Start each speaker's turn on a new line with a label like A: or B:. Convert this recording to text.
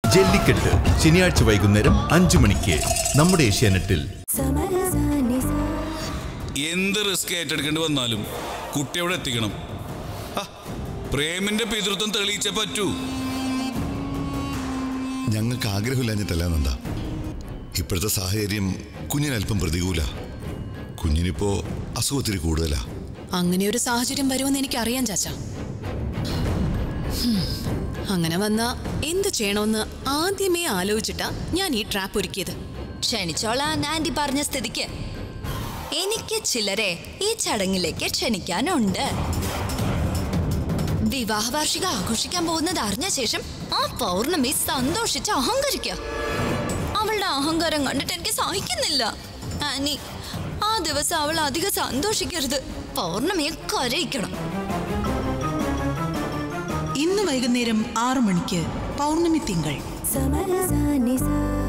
A: ജല്ലിക്കെട്ട് ശനിയാഴ്ച വൈകുന്നേരം അഞ്ചു മണിക്ക് നമ്മുടെ ഏഷ്യാനെറ്റിൽ
B: എന്ത് റിസ്ക് ഏറ്റെടുക്കേണ്ടി വന്നാലും കുട്ടി അവിടെ എത്തിക്കണം ഹ, പ്രേമിന്റെ പിതൃത്വം തെളിയിച്ചേ പറ്റൂ
C: ഞങ്ങൾക്ക് ആഗ്രഹമില്ലാഞ്ഞിട്ടല്ല നന്ദ ഇപ്പോഴത്തെ സാഹചര്യം കുഞ്ഞിനല്പം പ്രതികൂല കുഞ്ഞിനിപ്പോ അസുഖത്തിരി കൂടുതലാ
D: അങ്ങനെ ഒരു സാഹചര്യം വരുമെന്ന് എനിക്കറിയാം ചാച്ച ഹും, അങ്ങനെ വന്ന എന്ത് ചെയ്യണമെന്ന് ആദ്യമേ ആലോചിച്ചിട്ടാ ഞാൻ ഈ ട്രാപ്പ് ഒരുക്കിയത്
E: ക്ഷണിച്ചോളാൻ ആന്റി പറഞ്ഞ സ്ഥിതിക്ക് എനിക്ക് ചിലരെ ഈ ചടങ്ങിലേക്ക് ക്ഷണിക്കാനുണ്ട് വിവാഹ വാർഷിക ആഘോഷിക്കാൻ പോകുന്നത് അറിഞ്ഞ ശേഷം ആ പൗർണമി സന്തോഷിച്ച് അഹങ്കരിക്കുക അവളുടെ അഹങ്കാരം കണ്ടിട്ട് എനിക്ക് സഹിക്കുന്നില്ല ആനി ആ ദിവസം അവൾ അധികം സന്തോഷിക്കരുത് പൗർണമിയെ കരയിക്കണം
F: ഇന്ന് വൈകുന്നേരം ആറു മണിക്ക് പൗർണമി തിങ്കൾ
G: സമരസാനിസ